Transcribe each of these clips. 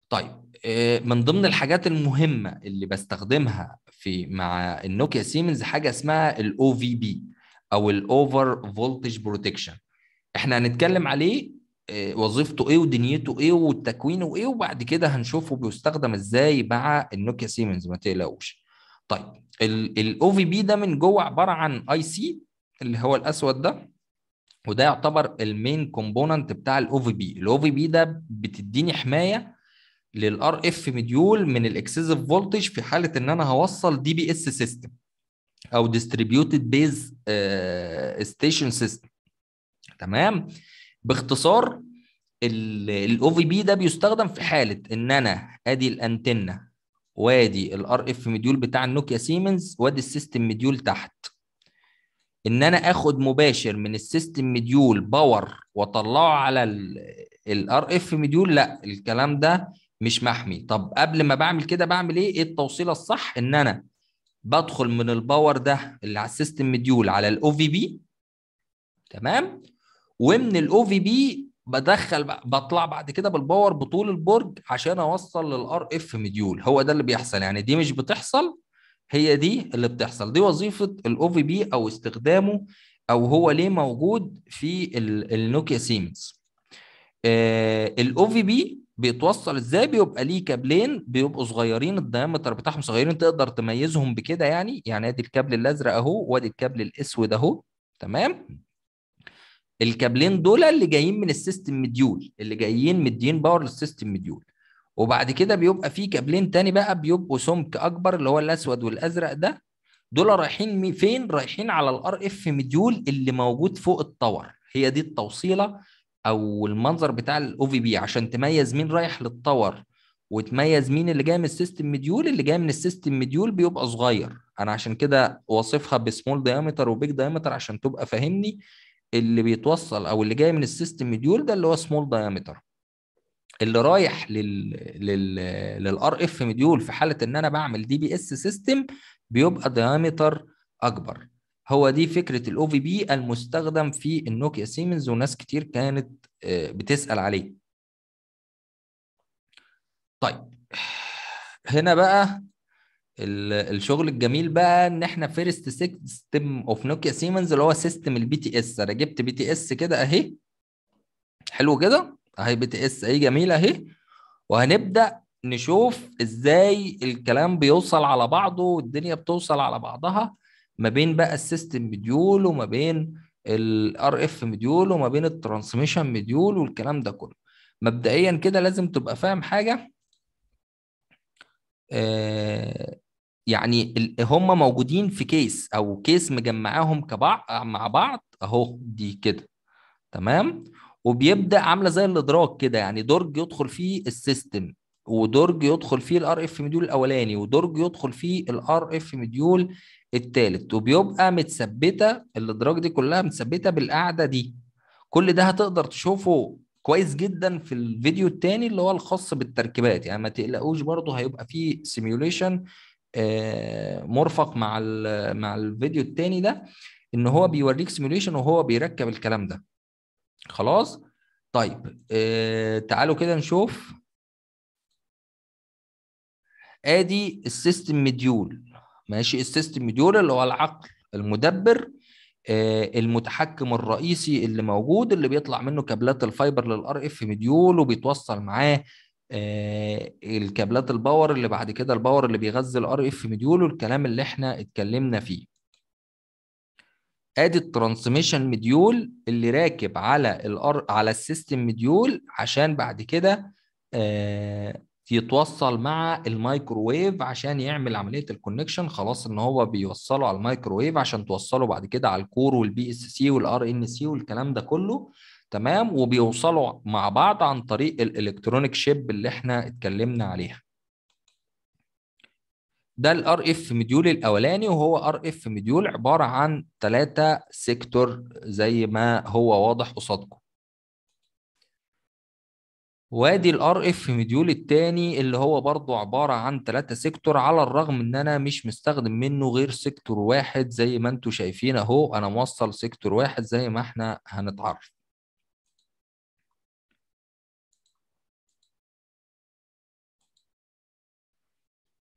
طيب آه، من ضمن الحاجات المهمه اللي بستخدمها في مع النوكيا سيمنز حاجه اسمها الاو في بي او الاوفر فولتج بروتكشن احنا هنتكلم عليه آه، وظيفته ايه ودنيته ايه وتكوينه ايه وبعد كده هنشوفه بيستخدم ازاي مع النوكيا سيمنز ما تقلقوش طيب الاو في بي ده من جوه عباره عن اي سي اللي هو الاسود ده وده يعتبر المين كومبوننت بتاع الاو في بي الاو في بي ده بتديني حمايه للار اف مديول من الاكسسيف فولتج في حاله ان انا هوصل دي بي اس سيستم او ديستريبيوتد بيز ستيشن سيستم تمام باختصار الاو في بي ده بيستخدم في حاله ان انا ادي الانتنه وادي الار اف مديول بتاع النوكيا سيمنز وادي السيستم مديول تحت ان انا اخد مباشر من السيستم مديول باور واطلعه على الار اف مديول لا الكلام ده مش محمي طب قبل ما بعمل كده بعمل ايه ايه التوصيله الصح ان انا بدخل من الباور ده اللي على السيستم مديول على الاو في بي تمام ومن الاو في بي بدخل بطلع بعد كده بالباور بطول البرج عشان اوصل للار اف مديول هو ده اللي بيحصل يعني دي مش بتحصل هي دي اللي بتحصل دي وظيفه الاو في بي او استخدامه او هو ليه موجود في النوكيا سيمنز الاو في بي بيتوصل ازاي بيبقى ليه كابلين بيبقوا صغيرين الدايمتر بتاعهم صغيرين تقدر تميزهم بكده يعني يعني ادي الكابل الازرق اهو وادي الكابل الاسود اهو تمام الكابلين دول اللي جايين من السيستم مديول اللي جايين مدين باور للسيستم مديول وبعد كده بيبقى في كابلين تاني بقى بيبقوا سمك اكبر اللي هو الاسود والازرق ده دول رايحين فين رايحين على الار اف مديول اللي موجود فوق التاور هي دي التوصيله او المنظر بتاع الاو في بي عشان تميز مين رايح للتاور وتميز مين اللي جاي من السيستم مديول اللي جاي من السيستم مديول بيبقى صغير انا عشان كده واصفها بسمول دايمتر وبيج دايمتر عشان تبقى فاهمني اللي بيتوصل او اللي جاي من السيستم مديول ده اللي هو سمول دايمتر اللي رايح لل لل للار اف مديول في حاله ان انا بعمل دي بي اس سيستم بيبقى دايمتر اكبر هو دي فكره الاو في بي المستخدم في النوكيا سيمنز وناس كتير كانت بتسال عليه طيب هنا بقى الشغل الجميل بقى ان احنا فيرست سيستم اوف نوكيا سيمنز اللي هو سيستم البي تي اس انا جبت بي تي اس كده اهي حلو كده اهي بي تي اس اهي جميله اهي وهنبدا نشوف ازاي الكلام بيوصل على بعضه والدنيا بتوصل على بعضها ما بين بقى السيستم مديول وما بين الار اف مديول وما بين الترانسميشن مديول والكلام ده كله مبدئيا كده لازم تبقى فاهم حاجه آه يعني هم موجودين في كيس او كيس مجمعاهم كبعض مع بعض اهو دي كده تمام وبيبدا عامله زي الادراج كده يعني درج يدخل فيه السيستم ودرج يدخل فيه الار اف مديول الاولاني ودرج يدخل فيه الار اف مديول الثالث وبيبقى متثبته الادراج دي كلها متثبته بالقاعده دي كل ده هتقدر تشوفه كويس جدا في الفيديو الثاني اللي هو الخاص بالتركيبات يعني ما تقلقوش برضه هيبقى فيه سيميوليشن مرفق مع مع الفيديو الثاني ده ان هو بيوريك سيميوليشن وهو بيركب الكلام ده خلاص طيب آه تعالوا كده نشوف ادي السيستم مديول ماشي السيستم مديول اللي هو العقل المدبر آه المتحكم الرئيسي اللي موجود اللي بيطلع منه كابلات الفايبر للار اف مديول وبيتوصل معاه آه الكابلات الباور اللي بعد كده الباور اللي بيغذي الار اف مديول والكلام اللي احنا اتكلمنا فيه ادي الترانسميشن مديول اللي راكب على الار على السيستم مديول عشان بعد كده آه يتوصل مع الميكروويف عشان يعمل عمليه الكونكشن خلاص ان هو بيوصله على الميكروويف عشان توصله بعد كده على الكور والبي اس سي والار ان سي والكلام ده كله تمام وبيوصلوا مع بعض عن طريق الالكترونيك شيب اللي احنا اتكلمنا عليها ده الار اف مديول الاولاني وهو ار اف مديول عباره عن ثلاثه سيكتور زي ما هو واضح قصادكم وادي الار اف مديول الثاني اللي هو برضو عباره عن ثلاثه سيكتور على الرغم ان انا مش مستخدم منه غير سيكتور واحد زي ما انتم شايفين اهو انا موصل سيكتور واحد زي ما احنا هنتعرف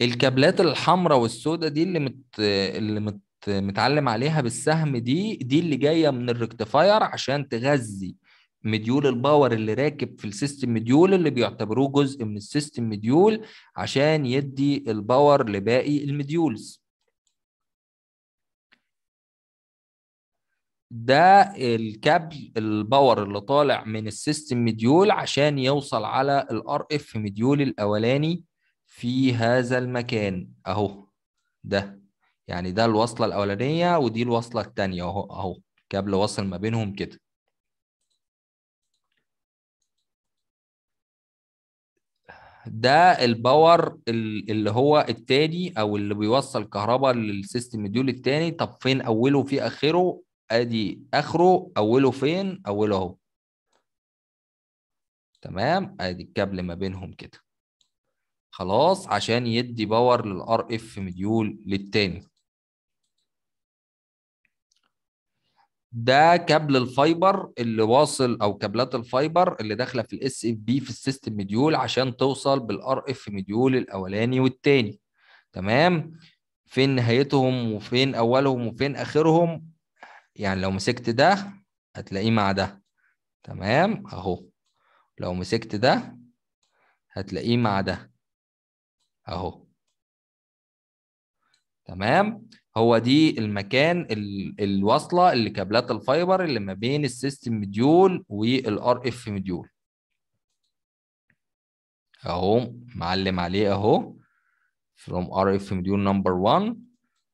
الكابلات الحمراء والسوداء دي اللي مت اللي مت متعلم عليها بالسهم دي دي اللي جايه من الريكتيفاير عشان تغذي مديول الباور اللي راكب في السيستم مديول اللي بيعتبروه جزء من السيستم مديول عشان يدي الباور لباقي المديولز ده الكابل الباور اللي طالع من السيستم مديول عشان يوصل على الار اف مديول الاولاني في هذا المكان اهو ده يعني ده الوصله الاولانيه ودي الوصله الثانيه اهو اهو كابل واصل ما بينهم كده ده الباور اللي هو التاني او اللي بيوصل كهرباء للسيستم مديول التاني طب فين اوله في اخره ادي اخره اوله فين اوله اهو تمام ادي الكابل ما بينهم كده خلاص عشان يدي باور للار اف مديول للتاني ده كابل الفايبر اللي واصل او كابلات الفايبر اللي داخله في الاس اف بي في السيستم مديول عشان توصل بالار اف مديول الاولاني والتاني تمام فين نهايتهم وفين اولهم وفين اخرهم يعني لو مسكت ده هتلاقيه مع ده تمام اهو لو مسكت ده هتلاقيه مع ده اهو تمام هو دي المكان الوصله اللي كابلات الفايبر اللي ما بين السيستم مديول والار اف مديول اهو معلم عليه اهو from RF مديول نمبر 1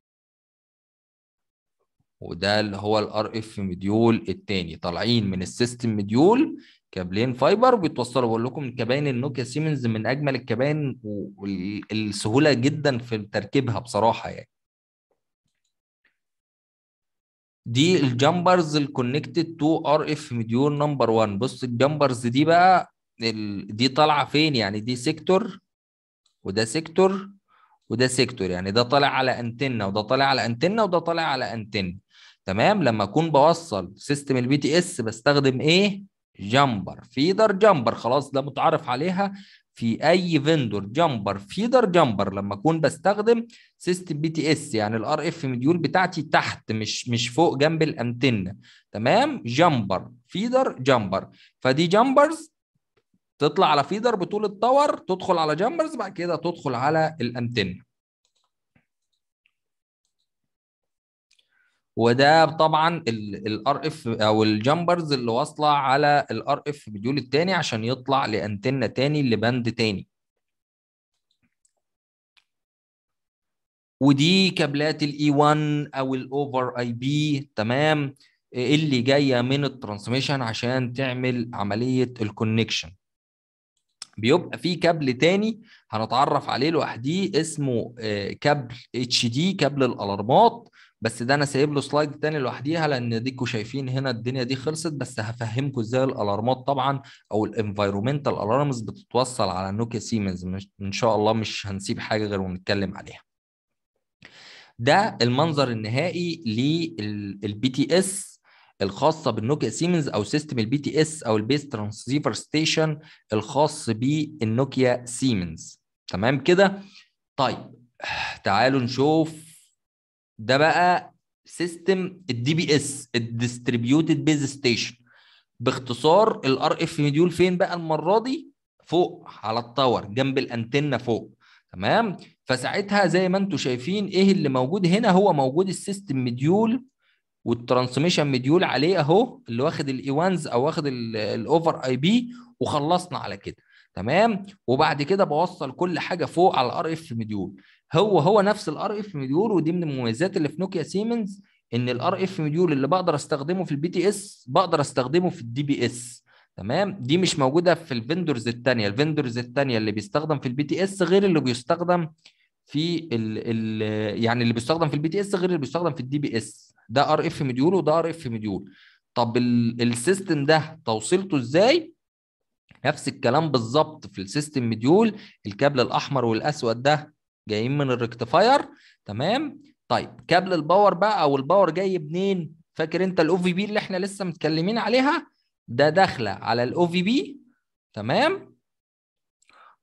وده اللي هو الار اف مديول الثاني طالعين من السيستم مديول كابلين فايبر بيتوصلوا بقول لكم كباين النوكيا سيمنز من اجمل الكباين والسهوله جدا في تركيبها بصراحه يعني دي الجامبرز الكونكتد تو ار اف مديول نمبر 1 بص الجامبرز دي بقى دي طالعه فين يعني دي سيكتور وده سيكتور وده سيكتور يعني ده طالع على انتنه وده طالع على انتنه وده طالع على انتنه تمام لما اكون بوصل سيستم البي تي اس بستخدم ايه جامبر فيدر جامبر خلاص ده متعارف عليها في اي فيندور جامبر فيدر جامبر لما اكون بستخدم سيستم بي تي اس يعني الار اف مديول بتاعتي تحت مش مش فوق جنب الانتنه تمام جامبر فيدر جامبر فدي جامبرز تطلع على فيدر بطول التاور تدخل على جامبرز بعد كده تدخل على الانتنه وده طبعا الار اف او الجامبرز اللي واصله على الار اف مديول الثاني عشان يطلع لانتنه تاني لبند تاني ودي كابلات الاي 1 او الاوفر اي بي تمام اللي جايه من الترانسميشن عشان تعمل عمليه الكونكشن بيبقى في كابل تاني هنتعرف عليه لوحديه اسمه كابل اتش دي كابل الالارمات بس ده انا سايب له سلايد تاني لوحديها لان ديكوا شايفين هنا الدنيا دي خلصت بس هفهمكم ازاي الالارمات طبعا او الانفايرومنتال الارمز بتتوصل على نوكيا سيمنز ان شاء الله مش هنسيب حاجه غير ونتكلم عليها ده المنظر النهائي للبي تي اس الخاصه بالنوكيا سيمنز او سيستم البي تي اس او البيس ترانسيفر ستيشن الخاص بالنوكيا سيمنز تمام كده طيب تعالوا نشوف ده بقى سيستم الدي بي اس الديستريبيوتد بيز ستيشن باختصار الار اف مديول فين بقى المره دي فوق على التاور جنب الانتنه فوق تمام فساعتها زي ما انتم شايفين ايه اللي موجود هنا هو موجود السيستم مديول والترانسميشن مديول عليه اهو اللي واخد الاي 1 او واخد الاوفر اي بي وخلصنا على كده تمام وبعد كده بوصل كل حاجه فوق على الار اف مديول هو هو نفس الار اف مديول ودي من المميزات اللي في نوكيا سيمنز ان الار اف مديول اللي بقدر استخدمه في البي تي اس بقدر استخدمه في الدي بي اس تمام دي مش موجوده في الفندورز الثانيه الفندورز الثانيه اللي بيستخدم في البي تي اس غير اللي بيستخدم في ال ال يعني اللي بيستخدم في البي تي اس غير اللي بيستخدم في الدي بي اس ده ار اف مديول وده ار اف مديول طب السيستم ده توصيلته ازاي نفس الكلام بالظبط في السيستم مديول الكابل الاحمر والاسود ده جايين من الريكتيفاير تمام طيب كابل الباور بقى او الباور جاي منين فاكر انت الاو في بي اللي احنا لسه متكلمين عليها ده داخله على الاو في بي تمام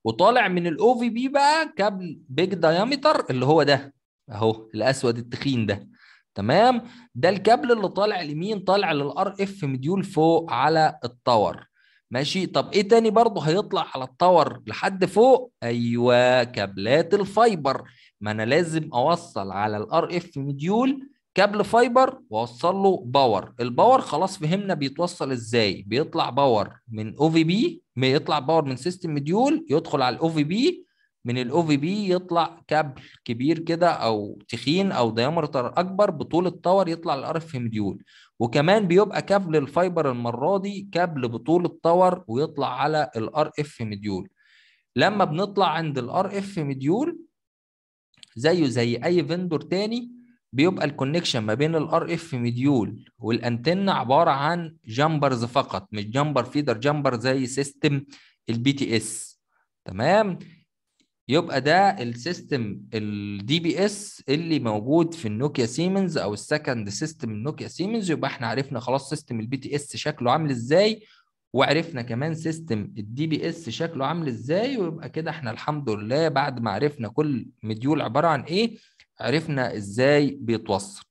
وطالع من الاو في بي بقى كابل بيج دايمتر اللي هو ده اهو الاسود التخين ده تمام ده الكابل اللي طالع اليمين طالع للار اف مديول فوق على التاور ماشي طب ايه تاني برضه هيطلع على التاور لحد فوق ايوه كابلات الفايبر ما انا لازم اوصل على الار اف مديول كابل فايبر واوصل له باور الباور خلاص فهمنا بيتوصل ازاي بيطلع باور من او في بي يطلع باور من سيستم مديول يدخل على الاو في بي من الاو في بي يطلع كابل كبير كده او تخين او ديامتر اكبر بطول التاور يطلع للار اف مديول وكمان بيبقى كابل الفايبر المره دي كابل بطول التاور ويطلع على الار اف مديول لما بنطلع عند الار اف مديول زيه زي اي فيندور تاني بيبقى الكونكشن ما بين الار اف مديول والانتنه عباره عن جامبرز فقط مش جامبر فيدر جامبر زي سيستم البي تي اس تمام يبقى ده السيستم الدي بي اس اللي موجود في النوكيا سيمنز او السكند سيستم النوكيا سيمنز يبقى احنا عرفنا خلاص سيستم البي تي اس شكله عامل ازاي وعرفنا كمان سيستم الدي بي اس شكله عامل ازاي ويبقى كده احنا الحمد لله بعد ما عرفنا كل مديول عباره عن ايه عرفنا ازاي بيتوصل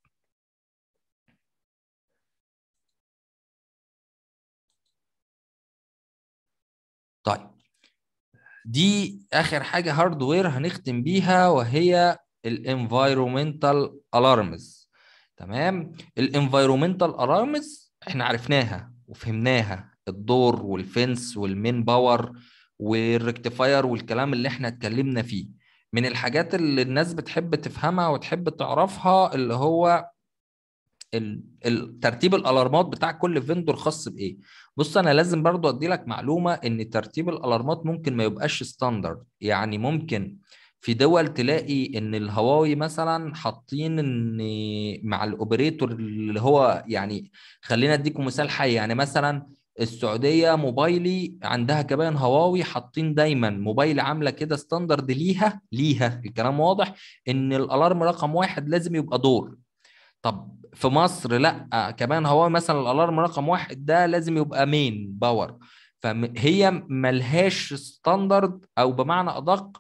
طيب دي اخر حاجه هاردوير هنختم بيها وهي الانفايرومنتال الارمز تمام الانفايرومنتال الارمز احنا عرفناها وفهمناها الدور والفنس والمين باور والريكتيفاير والكلام اللي احنا اتكلمنا فيه من الحاجات اللي الناس بتحب تفهمها وتحب تعرفها اللي هو الترتيب الالارمات بتاع كل فيندور خاص بايه بص انا لازم برضو ادي لك معلومه ان ترتيب الالارمات ممكن ما يبقاش ستاندرد يعني ممكن في دول تلاقي ان الهواوي مثلا حاطين ان مع الاوبريتور اللي هو يعني خلينا اديكم مثال حي يعني مثلا السعوديه موبايلي عندها كمان هواوي حاطين دايما موبايل عامله كده ستاندرد ليها ليها الكلام واضح ان الالارم رقم واحد لازم يبقى دور طب في مصر لا كمان هواوي مثلا الالارم رقم واحد ده لازم يبقى مين باور فهي ملهاش ستاندرد او بمعنى ادق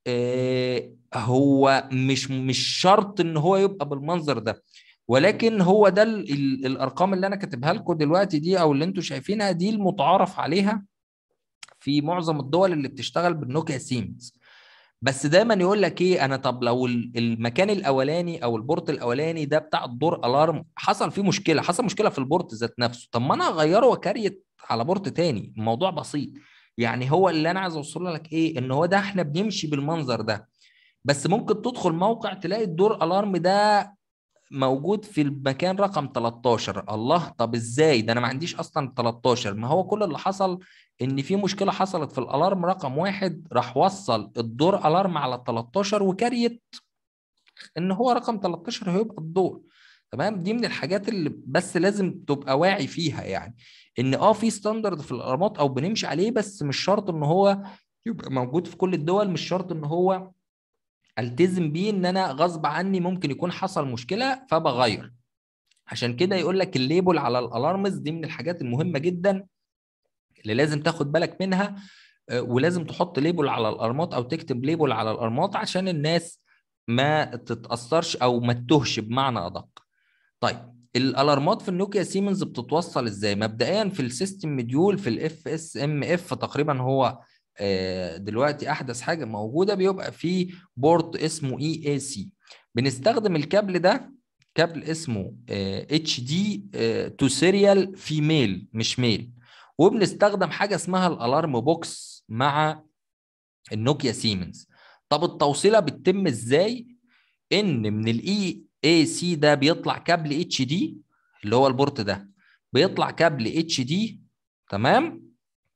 هو مش مش شرط ان هو يبقى بالمنظر ده ولكن هو ده ال ال الارقام اللي انا كاتبها لكم دلوقتي دي او اللي انتم شايفينها دي المتعارف عليها في معظم الدول اللي بتشتغل بالنوكيا سيمز بس دايما يقول لك ايه انا طب لو المكان الاولاني او البورت الاولاني ده بتاع الدور الارم حصل فيه مشكله حصل مشكله في البورت ذات نفسه طب ما انا اغيره واكريت على بورت تاني الموضوع بسيط يعني هو اللي انا عايز اوصل لك ايه ان هو ده احنا بنمشي بالمنظر ده بس ممكن تدخل موقع تلاقي الدور الارم ده موجود في المكان رقم 13 الله طب ازاي ده انا ما عنديش اصلا 13 ما هو كل اللي حصل ان في مشكله حصلت في الالارم رقم واحد راح وصل الدور الارم على 13 وكريت ان هو رقم 13 هيبقى الدور تمام دي من الحاجات اللي بس لازم تبقى واعي فيها يعني ان اه في ستاندرد في الالارمات او بنمشي عليه بس مش شرط ان هو يبقى موجود في كل الدول مش شرط ان هو التزم بيه ان انا غصب عني ممكن يكون حصل مشكله فبغير عشان كده يقول لك الليبل على الالارمز دي من الحاجات المهمه جدا اللي لازم تاخد بالك منها ولازم تحط ليبل على الارمات او تكتب ليبل على الارمات عشان الناس ما تتاثرش او ما تتهش بمعنى ادق طيب الالارمات في النوكيا سيمنز بتتوصل ازاي مبدئيا في السيستم مديول في الاف اس ام اف تقريبا هو دلوقتي احدث حاجه موجوده بيبقى في بورت اسمه اي اي سي بنستخدم الكابل ده كابل اسمه اتش دي تو سيريال فيميل مش ميل وبنستخدم حاجه اسمها الالارم بوكس مع النوكيا سيمنز طب التوصيله بتتم ازاي ان من الاي اي سي ده بيطلع كابل اتش دي اللي هو البورت ده بيطلع كابل اتش دي تمام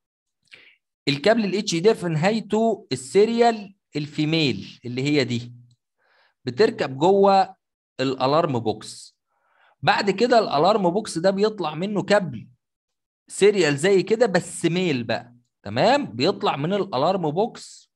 الكابل الاتش دي في نهايته السيريال الفيميل اللي هي دي بتركب جوه الالارم بوكس بعد كده الالارم بوكس ده بيطلع منه كابل سيريال زي كده بس ميل بقى تمام بيطلع من الالارم بوكس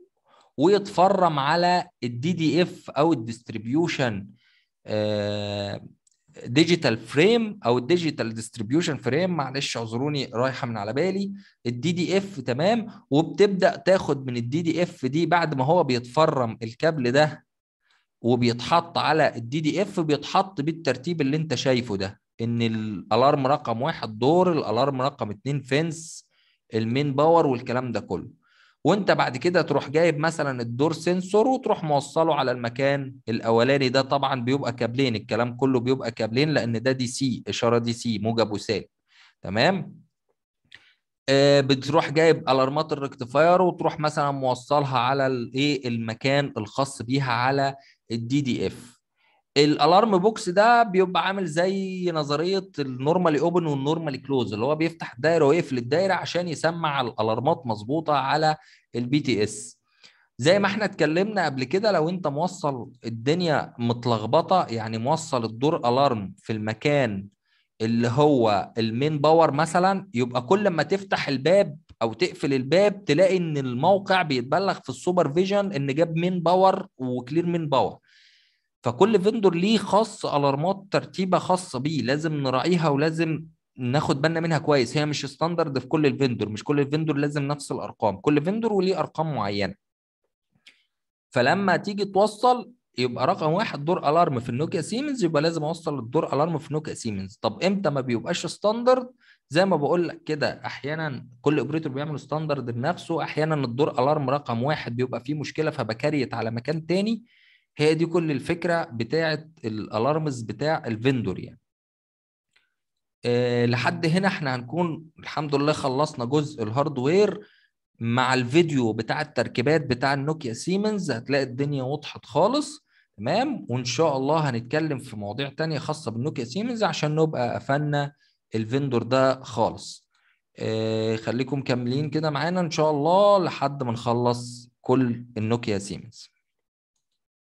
ويتفرم على الدي دي اف او الديستريبيوشن ديجيتال فريم او الديجيتال ديستريبيوشن فريم معلش اعذروني رايحه من على بالي الدي دي اف تمام وبتبدا تاخد من الدي دي اف دي بعد ما هو بيتفرم الكابل ده وبيتحط على الدي دي اف بيتحط بالترتيب اللي انت شايفه ده ان الالارم رقم واحد دور الالارم رقم اتنين فينس المين باور والكلام ده كله وانت بعد كده تروح جايب مثلا الدور سنسور وتروح موصله على المكان الاولاني ده طبعا بيبقى كابلين الكلام كله بيبقى كابلين لان ده دي سي اشاره دي سي موجب وسالب تمام آه بتروح جايب الارمات الريكتيفاير وتروح مثلا موصلها على الايه المكان الخاص بيها على الدي دي اف الالارم بوكس ده بيبقى عامل زي نظريه النورمالي اوبن والنورمالي كلوز اللي هو بيفتح الدايره ويقفل الدايره عشان يسمع الالارمات مظبوطه على البي تي اس زي ما احنا اتكلمنا قبل كده لو انت موصل الدنيا متلخبطه يعني موصل الدور الارم في المكان اللي هو المين باور مثلا يبقى كل ما تفتح الباب او تقفل الباب تلاقي ان الموقع بيتبلغ في السوبر فيجن ان جاب مين باور وكلير مين باور فكل فيندور ليه خاص الارمات ترتيبه خاصه بيه لازم نراعيها ولازم ناخد بالنا منها كويس هي مش ستاندرد في كل الفيندور مش كل الفيندور لازم نفس الارقام كل فيندور وليه ارقام معينه فلما تيجي توصل يبقى رقم واحد دور الارم في النوكيا سيمنز يبقى لازم اوصل الدور الارم في نوكيا سيمنز طب امتى ما بيبقاش ستاندرد زي ما بقول لك كده احيانا كل اوبريتور بيعمل ستاندرد بنفسه احيانا الدور الارم رقم واحد بيبقى فيه مشكله فبكريت على مكان تاني هي دي كل الفكره بتاعه الالارمز بتاع الفيندور يعني أه لحد هنا احنا هنكون الحمد لله خلصنا جزء الهاردوير مع الفيديو بتاع التركيبات بتاع النوكيا سيمنز هتلاقي الدنيا وضحت خالص تمام وان شاء الله هنتكلم في مواضيع تانية خاصة بالنوكيا سيمنز عشان نبقى قفلنا الفيندور ده خالص أه خليكم كاملين كده معانا ان شاء الله لحد ما نخلص كل النوكيا سيمنز